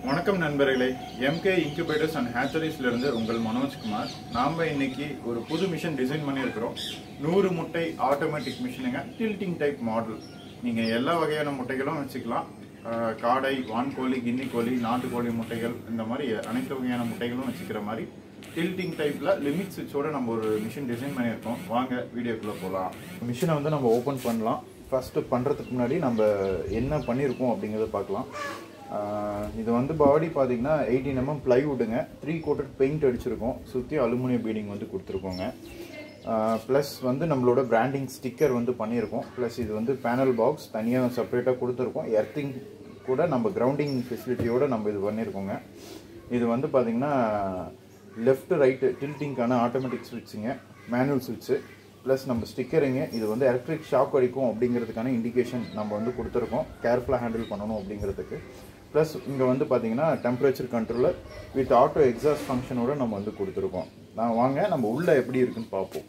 வணக்கம் நண்பர்களே MK incubators and ஹேச்சரிஸ்ல இருந்து உங்கள் மனோஜ்குமார் நாம இன்னைக்கு ஒரு புது மிஷின் டிசைன் பண்ணியிருக்கிறோம் நூறு முட்டை ஆட்டோமேட்டிக் மிஷினுங்க டில்டிங் டைப் மாடல் நீங்க எல்லா வகையான முட்டைகளும் வச்சுக்கலாம் அஹ், காடை வான்கோழி கின்னி கோழி நாட்டுக்கோழி முட்டைகள் இந்த மாதிரி அனைத்து வகையான முட்டைகளும் வச்சுக்கிற மாதிரி டில்டிங் டைப்ல லிமிட் சுவிட்சோட நம்ம ஒரு மிஷின் டிசைன் பண்ணியிருக்கோம் வாங்க வீடியோக்குள்ள போகலாம் மிஷினை வந்து நம்ம ஓப்பன் பண்ணலாம் ஃபர்ஸ்ட் பண்றதுக்கு முன்னாடி நம்ம என்ன பண்ணியிருக்கோம் அப்படிங்கிறத பார்க்கலாம் ஆஹ் இது வந்து பாடி பார்த்தீங்கன்னா எயிட்டீன் எம்எம் ப்ளைவுட்டுங்க த்ரீ கோட்டட் பெயிண்ட் அடிச்சிருக்கோம் சுற்றி அலுமினியம் பீடிங் வந்து கொடுத்துருக்கோங்க ப்ளஸ் வந்து நம்மளோட பிராண்டிங் ஸ்டிக்கர் வந்து பண்ணியிருக்கோம் ப்ளஸ் இது வந்து பேனல் பாக்ஸ் தனியாக செப்பரேட்டாக கொடுத்துருக்கோம் எர்த்திங் கூட நம்ம கிரவுண்டிங் ஃபெசிலிட்டியோட நம்ம இது பண்ணியிருக்கோங்க இது வந்து பார்த்தீங்கன்னா லெஃப்ட் ரைட்டு டில்ட்டிங்க்கான ஆட்டோமேட்டிக் ஸ்விட்சுங்க மேனுவல் ஸ்விட்சு ப்ளஸ் நம்ம ஸ்டிக்கரிங்க இது வந்து எலக்ட்ரிக் ஷாக் அடிக்கும் அப்படிங்கிறதுக்கான இண்டிகேஷன் நம்ம வந்து கொடுத்துருக்கோம் கேர்ஃபுல்லாக ஹேண்டில் பண்ணணும் அப்படிங்கிறதுக்கு ப்ளஸ் இங்கே வந்து பார்த்தீங்கன்னா temperature controller with auto exhaust ஃபங்க்ஷனோட நம்ம வந்து கொடுத்துருக்கோம் நான் வாங்க நம்ம உள்ளே எப்படி இருக்குன்னு பார்ப்போம்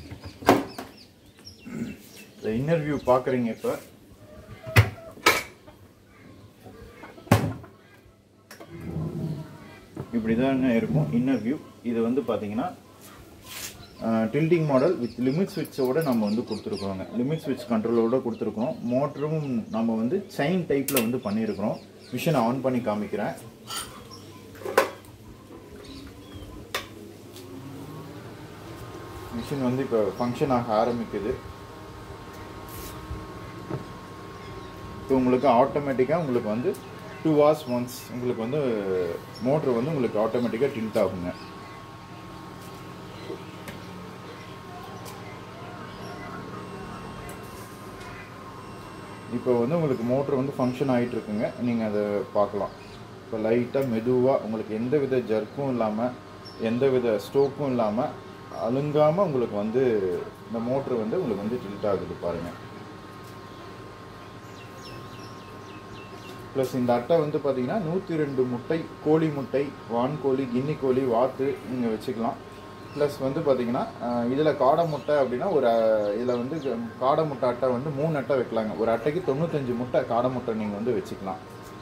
இந்த இன்னர்வியூ பார்க்குறீங்க இப்போ இப்படி தாங்க இருக்கும் இன்னர் வியூ இது வந்து பார்த்தீங்கன்னா டில்டிங் மாடல் வித் லிமிட் ஸ்விட்சோட நம்ம வந்து கொடுத்துருக்குறோங்க லிமிட் ஸ்விட்ச் கண்ட்ரோலோட கொடுத்துருக்குறோம் மோட்டரும் நம்ம வந்து செயின் டைப்பில் வந்து பண்ணியிருக்கிறோம் மிஷினை ஆன் பண்ணி காமிக்கிறேன் மிஷின் வந்து இப்போ ஃபங்க்ஷன் ஆக ஆரம்பிக்குது இப்போ உங்களுக்கு ஆட்டோமேட்டிக்காக உங்களுக்கு வந்து டூ ஹவர்ஸ் ஒன்ஸ் உங்களுக்கு வந்து மோட்ரு வந்து உங்களுக்கு ஆட்டோமேட்டிக்காக டில்ட் ஆகுங்க இப்போ வந்து உங்களுக்கு மோட்ரு வந்து ஃபங்க்ஷன் ஆகிட்டு இருக்குங்க நீங்கள் அதை பார்க்கலாம் இப்போ லைட்டாக மெதுவாக உங்களுக்கு எந்த வித ஜர்க்கும் இல்லாமல் எந்த வித ஸ்டோக்கும் இல்லாமல் அழுங்காமல் உங்களுக்கு வந்து இந்த மோட்ரு வந்து உங்களுக்கு வந்து டில்ட் ஆகுது பாருங்கள் ப்ளஸ் இந்த அட்டை வந்து பார்த்தீங்கன்னா நூற்றி ரெண்டு முட்டை கோழி முட்டை வான்கோழி கின்னி கோழி வாத்து நீங்கள் வச்சுக்கலாம் ப்ளஸ் வந்து பார்த்தீங்கன்னா இதில் காடை முட்டை அப்படின்னா ஒரு இதில் வந்து காடை முட்டை அட்டை வந்து மூணு அட்டை வைக்கலாங்க ஒரு அட்டைக்கு தொண்ணூத்தஞ்சு முட்டை காடை முட்டை நீங்கள் வந்து வச்சுக்கலாம்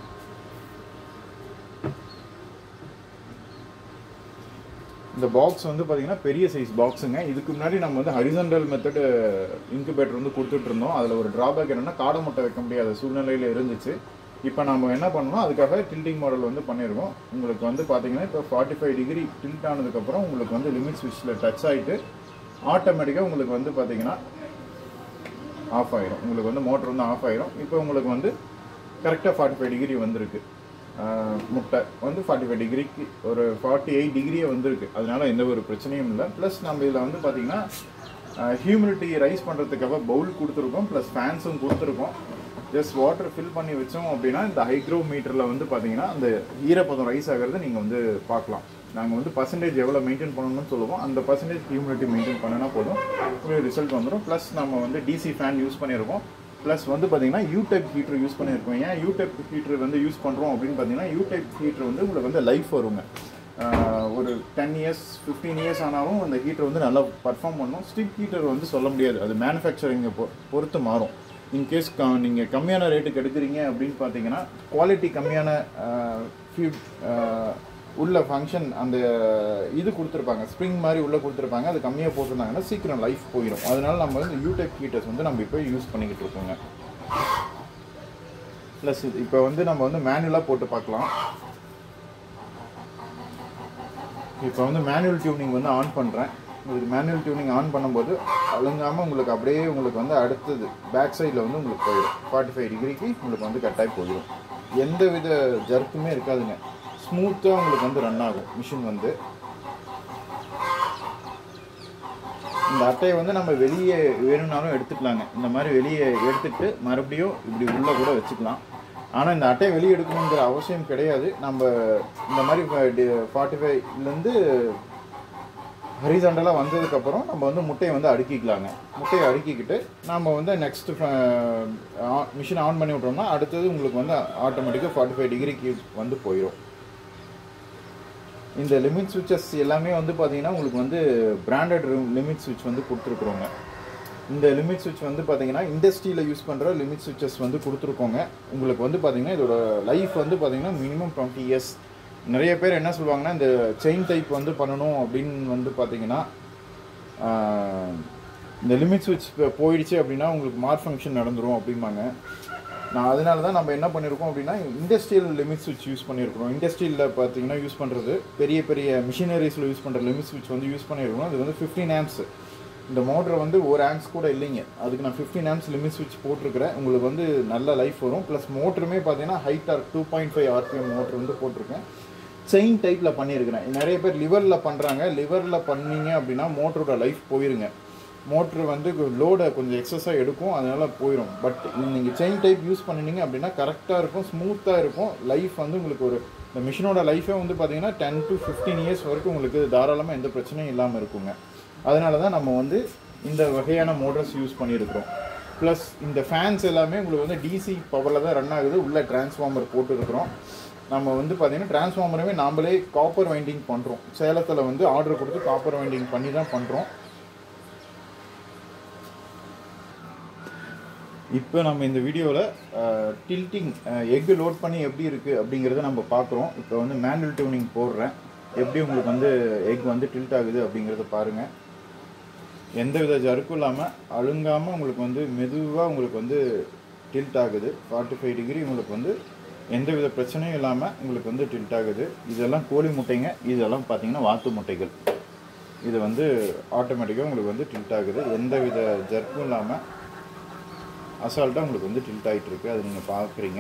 இந்த பாக்ஸ் வந்து பார்த்தீங்கன்னா பெரிய சைஸ் பாக்ஸுங்க இதுக்கு முன்னாடி நம்ம வந்து ஹரிசண்டல் மெத்தடு இன்குபேட்டர் வந்து கொடுத்துட்டு இருந்தோம் அதில் ஒரு ட்ராபேக் என்னன்னா காடை முட்டை வைக்க முடியாத சூழ்நிலையில் இருந்துச்சு இப்போ நம்ம என்ன பண்ணோம் அதுக்காக டில்டிங் மாடல் வந்து பண்ணியிருக்கோம் உங்களுக்கு வந்து பார்த்தீங்கன்னா இப்போ ஃபார்ட்டி ஃபைவ் டிகிரி டில்ட் ஆனதுக்கப்புறம் உங்களுக்கு வந்து லிமிட் ஸ்விட்சில் டச் ஆகிட்டு ஆட்டோமேட்டிக்காக உங்களுக்கு வந்து பார்த்தீங்கன்னா ஆஃப் ஆயிரும் உங்களுக்கு வந்து மோட்டர் வந்து ஆஃப் ஆயிரும் இப்போ உங்களுக்கு வந்து கரெக்டாக ஃபார்ட்டி ஃபைவ் டிகிரி வந்திருக்கு ஆஹ் முட்டை வந்து ஃபார்ட்டி ஃபைவ் டிகிரிக்கு ஒரு ஃபார்ட்டி எயிட் டிகிரியே வந்திருக்கு அதனால எந்த ஒரு பிரச்சனையும் இல்லை ப்ளஸ் நம்ம இதில் வந்து பார்த்தீங்கன்னா ஹியூமிடிட்டி ரைஸ் பண்ணுறதுக்காக பவுல் கொடுத்துருக்கோம் ப்ளஸ் ஃபேன்ஸும் கொடுத்துருக்கோம் ஜஸ்ட் வாட்டர் ஃபில் பண்ணி வச்சோம் அப்படின்னா இந்த ஹைக்ரோ மீட்டரில் வந்து பார்த்தீங்கன்னா அந்த ஈரப்பதம் ரைஸ் ஆகிறத நீங்கள் வந்து பார்க்கலாம் நாங்கள் வந்து பர்சன்டேஜ் எவ்வளோ மெயின்டைன் பண்ணணும்னு சொல்லுவோம் அந்த பர்சன்டேஜ் ஹியூமிடிட்டி மெயின்டைன் பண்ணினா போதும் உங்களுக்கு ரிசல்ட் வந்துடும் ப்ளஸ் நம்ம வந்து டிசி ஃபேன் யூஸ் பண்ணியிருக்கோம் ப்ளஸ் வந்து பார்த்தீங்கன்னா யூ டைப் ஹீட்டர் யூஸ் பண்ணியிருக்கோம் ஏன் யூ டைப் ஹீட்டர் வந்து யூஸ் பண்ணுறோம் அப்படின்னு பார்த்தீங்கன்னா யூ டைப் ஹீட்டர் வந்து உங்களுக்கு வந்து லைஃப் வருங்க ஆஹ் ஒரு டென் இயர்ஸ் ஃபிஃப்டீன் இயர்ஸ் ஆனாலும் அந்த ஹீட்டர் வந்து நல்லா பர்ஃபார்ம் பண்ணும் ஸ்டிக் ஹீட்டர் வந்து சொல்ல முடியாது அது மேனுஃபேக்சரிங்கை பொ பொறுத்து மாறும் இன்கேஸ் க நீங்கள் கம்மியான ரேட்டுக்கு எடுக்கிறீங்க அப்படின்னு பார்த்தீங்கன்னா குவாலிட்டி கம்மியான ஃபீட் உள்ள ஃபங்க்ஷன் அந்த இது கொடுத்துருப்பாங்க ஸ்ப்ரிங் மாதிரி உள்ளே கொடுத்துருப்பாங்க அது கம்மியாக போட்டிருந்தாங்கன்னா சீக்கிரம் லைஃப் போயிடும் அதனால நம்ம வந்து யூடெக் ஹீட்டர்ஸ் வந்து நம்ம இப்போ யூஸ் பண்ணிக்கிட்டு இருக்கோங்க ப்ளஸ் இது இப்போ வந்து நம்ம வந்து மேனுவலாக போட்டு பார்க்கலாம் இப்போ வந்து மேனுவல் டியூனிங் வந்து ஆன் பண்ணுறேன் உங்களுக்கு மேனுவல் டியூனிங் ஆன் பண்ணும்போது அழுங்காமல் உங்களுக்கு அப்படியே உங்களுக்கு வந்து அடுத்தது பேக் சைடில் வந்து உங்களுக்கு போயிடும் ஃபார்ட்டி ஃபைவ் டிகிரிக்கு உங்களுக்கு வந்து கட்டாகி போயிடும் எந்த வித ஜர்க்குமே இருக்காதுங்க ஸ்மூத்தாக உங்களுக்கு வந்து ரன் ஆகும் மிஷின் வந்து இந்த அட்டையை வந்து நம்ம வெளியே வேணும்னாலும் எடுத்துக்கலாங்க இந்த மாதிரி வெளியே எடுத்துட்டு மறுபடியும் இப்படி உள்ளே கூட வச்சுக்கலாம் ஆனால் இந்த அட்டையை வெளியே எடுக்கணுங்கிற அவசியம் கிடையாது நம்ம இந்த மாதிரி ஃபார்ட்டி ஃபைவ்லேருந்து ஹரிசாண்டலாக வந்ததுக்கப்புறம் நம்ம வந்து முட்டையை வந்து அடுக்கிக்கலாங்க முட்டையை அடுக்கிக்கிட்டு நம்ம வந்து நெக்ஸ்ட் மிஷின் ஆன் பண்ணி விட்டோம்னா அடுத்தது உங்களுக்கு வந்து ஆட்டோமேட்டிக்காக ஃபார்ட்டி ஃபைவ் டிகிரிக்கு வந்து போயிடும் இந்த லிமிட் சுவிட்சஸ் எல்லாமே வந்து பார்த்தீங்கன்னா உங்களுக்கு வந்து பிராண்டட் லிமிட் சுவிட்ச் வந்து கொடுத்துருக்குறோங்க இந்த லிமிட் சுவிட்ச் வந்து பார்த்தீங்கன்னா இண்டஸ்ட்ரியில் யூஸ் பண்ணுற லிமிட் சுவிட்சஸ் வந்து கொடுத்துருக்கோங்க உங்களுக்கு வந்து பார்த்தீங்கன்னா இதோட லைஃப் வந்து பார்த்தீங்கன்னா மினிமம் டுவெண்ட்டி இயர்ஸ் நிறைய பேர் என்ன சொல்லுவாங்கன்னா இந்த செயின் டைப் வந்து பண்ணணும் அப்படின்னு வந்து பார்த்தீங்கன்னா ஆஹ், இந்த லிமிட் சுவிட்ச் போயிடுச்சு அப்படின்னா உங்களுக்கு மார் ஃபங்க்ஷன் நடந்துரும் அப்படிம்பாங்க நான் அதனால தான் நம்ம என்ன பண்ணியிருக்கோம் அப்படின்னா இண்டஸ்ட்ரியல் லிமிட் சுவிட்ச் யூஸ் பண்ணியிருக்கிறோம் இண்டஸ்ட்ரியில் பார்த்தீங்கன்னா யூஸ் பண்ணுறது பெரிய பெரிய மிஷினரிஸில் யூஸ் பண்ணுற லிமிட் சுவிட்ச் வந்து யூஸ் பண்ணியிருக்கோம் இது வந்து ஃபிஃப்டீன் ஆம்ஸ் இந்த மோட்டர் வந்து ஒரு ஆம்ஸ் கூட இல்லைங்க அதுக்கு நான் ஃபிஃப்டீன் ஆம்ஸ் லிமிட் சுவிட்ச் போட்டிருக்கிறேன் உங்களுக்கு வந்து நல்ல லைஃப் வரும் ப்ளஸ் மோட்டருமே பார்த்தீங்கன்னா ஹைட்டாக two point five RPM motor வந்து போட்டிருக்கேன் செயின் டைப்பில் பண்ணியிருக்கிறேன் நிறைய பேர் லிவரில் பண்ணுறாங்க லிவரில் பண்ணீங்க அப்படின்னா மோட்டரோட லைஃப் போயிருங்க மோட்ரு வந்து லோடை கொஞ்சம் எக்ஸஸாக எடுக்கும் அதனால போயிடும் பட் நீங்கள் செயின் டைப் யூஸ் பண்ணினீங்க அப்படின்னா கரெக்டாக இருக்கும் ஸ்மூத்தாக இருக்கும் லைஃப் வந்து உங்களுக்கு ஒரு இந்த மிஷினோட லைஃபே வந்து பார்த்தீங்கன்னா டென் டு ஃபிஃப்டீன் இயர்ஸ் வரைக்கும் உங்களுக்கு தாராளமாக எந்த பிரச்சனையும் இல்லாமல் இருக்குங்க அதனால தான் நம்ம வந்து இந்த வகையான மோட்டர்ஸ் யூஸ் பண்ணியிருக்கிறோம் ப்ளஸ் இந்த ஃபேன்ஸ் எல்லாமே உங்களுக்கு வந்து டிசி பவரில் தான் ரன் ஆகுது உள்ள டிரான்ஸ்ஃபார்மர் போட்டுருக்குறோம் நம்ம வந்து பார்த்தீங்கன்னா டிரான்ஸ்ஃபார்மரவே நாமளே காப்பர் வைண்டிங் பண்ணுறோம் சேலத்தில் வந்து ஆர்டர் கொடுத்து காப்பர் வைண்டிங் பண்ணி தான் பண்ணுறோம் இப்போ நம்ம இந்த வீடியோவில் டில்ட்டிங் எக்கு லோட் பண்ணி எப்படி இருக்குது அப்படிங்கிறத நம்ம பார்க்குறோம் இப்போ வந்து மேனுவல் டியூனிங் போடுறேன் எப்படி உங்களுக்கு வந்து எக் வந்து டில்ட் ஆகுது அப்படிங்கிறத பாருங்கள் எந்த வித ஜருக்கும் இல்லாமல் அழுங்காமல் உங்களுக்கு வந்து மெதுவாக உங்களுக்கு வந்து டில்ட் ஆகுது ஃபார்ட்டி ஃபைவ் டிகிரி உங்களுக்கு வந்து எந்த வித பிரச்சனையும் இல்லாமல் உங்களுக்கு வந்து டில்ட் ஆகுது இதெல்லாம் கோழி முட்டைங்க இதெல்லாம் பார்த்தீங்கன்னா வாத்து முட்டைகள் இது வந்து ஆட்டோமேட்டிக்காக உங்களுக்கு வந்து டில்ட் ஆகுது எந்த வித ஜர்க்கும் இல்லாமல் அசால்ட்டாக உங்களுக்கு வந்து டில்ட் ஆகிட்டு இருக்கு அது நீங்கள் பார்க்குறீங்க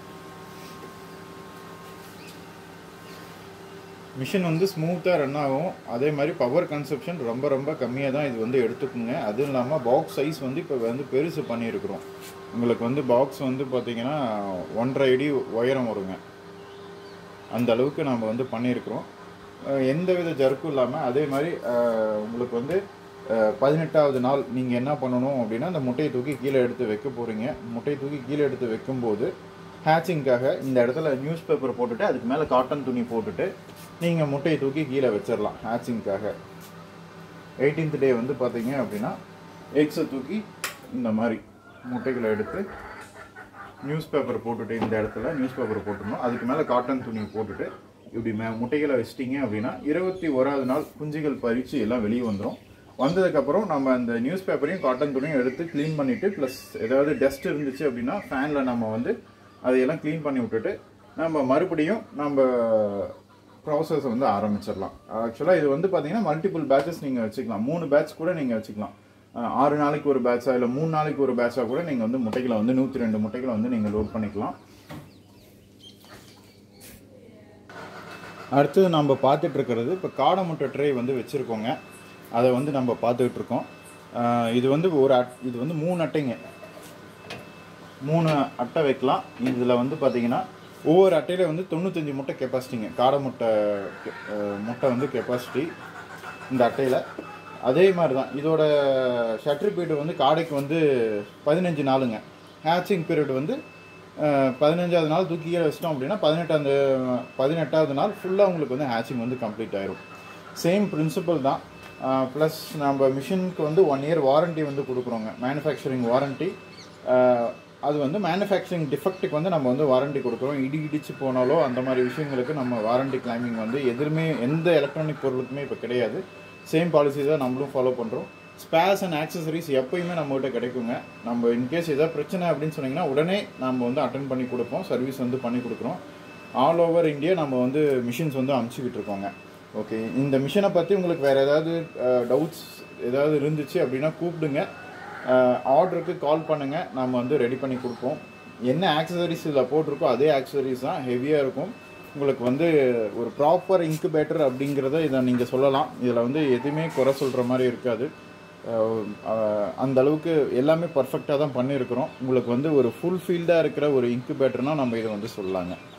மிஷின் வந்து ஸ்மூத்தாக ரன் ஆகும் அதே மாதிரி பவர் கன்சப்ஷன் ரொம்ப ரொம்ப கம்மியாக தான் இது வந்து எடுத்துக்குங்க அதுவும் இல்லாமல் பாக்ஸ் சைஸ் வந்து இப்போ வந்து பெருசு பண்ணியிருக்கிறோம் உங்களுக்கு வந்து பாக்ஸ் வந்து பார்த்தீங்கன்னா ஒன்றரை அடி உயரம் வருங்க அந்த அளவுக்கு நம்ம வந்து பண்ணியிருக்கிறோம் அஹ் எந்த வித ஜர்க்கும் இல்லாமல் அதே மாதிரி அஹ், உங்களுக்கு வந்து அஹ், பதினெட்டாவது நாள் நீங்கள் என்ன பண்ணணும் அப்படின்னா அந்த முட்டையை தூக்கி கீழே எடுத்து வைக்க போகிறீங்க முட்டையை தூக்கி கீழே எடுத்து வைக்கும்போது ஹேச்சிங்காக இந்த இடத்துல நியூஸ் பேப்பர் போட்டுட்டு அதுக்கு மேலே காட்டன் துணி போட்டுட்டு நீங்கள் முட்டையை தூக்கி கீழே வச்சிடலாம் ஹேச்சிங்காக எயிட்டீன்த் டே வந்து பார்த்தீங்க அப்படின்னா எக்ஸை தூக்கி இந்த மாதிரி முட்டைகளை எடுத்து நியூஸ் பேப்பர் போட்டுட்டு இந்த இடத்துல நியூஸ் பேப்பர் போட்டுடணும் அதுக்கு மேலே காட்டன் துணி போட்டுட்டு இப்படி மே முட்டைகளை வச்சிட்டிங்க அப்படின்னா இருபத்தி ஓராவது நாள் குஞ்சுகள் பறித்து எல்லாம் வெளியே வந்துடும் வந்ததுக்கப்புறம் நம்ம அந்த நியூஸ் பேப்பரையும் காட்டன் துணியும் எடுத்து க்ளீன் பண்ணிவிட்டு ப்ளஸ் ஏதாவது டஸ்ட் இருந்துச்சு அப்படின்னா ஃபேனில் நம்ம வந்து அதையெல்லாம் க்ளீன் பண்ணி விட்டுட்டு நம்ம மறுபடியும் நம்ம ப்ராசஸை வந்து ஆரம்பிச்சிடலாம் ஆக்சுவலாக இது வந்து பார்த்தீங்கன்னா மல்டிபிள் பேட்சஸ் நீங்கள் வச்சுக்கலாம் மூணு பேட்ச் கூட நீங்கள் வச்சுக்கலாம் அஹ் ஆறு நாளைக்கு ஒரு பேட்சா இல்லை மூணு நாளைக்கு ஒரு பேட்சா கூட நீங்கள் வந்து முட்டைகளை வந்து நூற்றி ரெண்டு முட்டைகளை வந்து நீங்கள் லோட் பண்ணிக்கலாம் அடுத்தது நம்ம பார்த்துட்டு இருக்கிறது இப்போ காடை முட்டை ட்ரே வந்து வச்சுருக்கோங்க அதை வந்து நம்ம பார்த்துக்கிட்டு இருக்கோம் அஹ் இது வந்து ஒரு அட் இது வந்து மூணு அட்டைங்க மூணு அட்டை வைக்கலாம் இதில் வந்து பார்த்தீங்கன்னா ஒவ்வொரு அட்டையில் வந்து தொண்ணூத்தஞ்சு முட்டை கெப்பாசிட்டிங்க காடை முட்டை கெ- அஹ் முட்டை வந்து கெப்பாசிட்டி இந்த அட்டையில் அதே மாதிரி தான் இதோட ஷட்டர் பீரியட் வந்து காடைக்கு வந்து பதினஞ்சு நாளுங்க ஹேச்சிங் பீரியட் வந்து அஹ், பதினஞ்சாவது நாள் தூக்கி கீழே வச்சிட்டோம் அப்படின்னா பதினெட்டாவது பதினெட்டாவது நாள் ஃபுல்லாக உங்களுக்கு வந்து ஹேச்சிங் வந்து கம்ப்ளீட் ஆயிரும் சேம் பிரின்சிபல் தான் ப்ளஸ் நம்ம மிஷினுக்கு வந்து ஒன் இயர் வாரண்டி வந்து கொடுக்குறோங்க மேனுஃபேக்சரிங் வாரண்டி அது வந்து மேனுஃபேக்சரிங் டிஃபெக்ட்டுக்கு வந்து நம்ம வந்து வாரண்டி கொடுக்குறோம் இடி இடிச்சு போனாலோ அந்த மாதிரி விஷயங்களுக்கு நம்ம வாரண்டி கிளைமிங் வந்து எதுவுமே எந்த எலக்ட்ரானிக் பொருளுக்குமே இப்போ கிடையாது சேம் பாலிசி தான் நம்மளும் ஃபாலோ பண்ணுறோம் ஸ்பேர்ஸ் அண்ட் ஆக்சசரிஸ் எப்பயுமே நம்மகிட்ட கிடைக்குங்க நம்ம இன்கேஸ் ஏதாவது பிரச்சனை அப்படின்னு சொன்னீங்கன்னா உடனே நம்ம வந்து அட்டன் பண்ணி கொடுப்போம் சர்வீஸ் வந்து பண்ணி கொடுக்குறோம் ஆல் ஓவர் இந்தியா நம்ம வந்து மிஷின்ஸ் வந்து அமுச்சிக்கிட்டு இருக்கோங்க ஓகே இந்த மிஷினை பற்றி உங்களுக்கு வேறு ஏதாவது டவுட்ஸ் ஏதாவது இருந்துச்சு அப்படின்னா கூப்பிடுங்க ஆர்டருக்கு கால் பண்ணுங்கள் நம்ம வந்து ரெடி பண்ணி கொடுப்போம் என்ன ஆக்சசரிஸ் இதில் போட்டிருக்கோ அதே ஆக்சசரிஸ் தான் ஹெவியாக இருக்கும் உங்களுக்கு வந்து ஒரு ப்ராப்பர் இன்குபேட்டர் அப்படிங்கிறத இதை நீங்கள் சொல்லலாம் இதில் வந்து எதுவுமே குறை சொல்கிற மாதிரி இருக்காது அஹ் அஹ் அந்த அளவுக்கு எல்லாமே பர்ஃபெக்டாக தான் பண்ணியிருக்கிறோம் உங்களுக்கு வந்து ஒரு ஃபுல் ஃபீல்டாக இருக்கிற ஒரு இன்குபேட்டர்னால் நம்ம இதை வந்து சொல்லலாங்க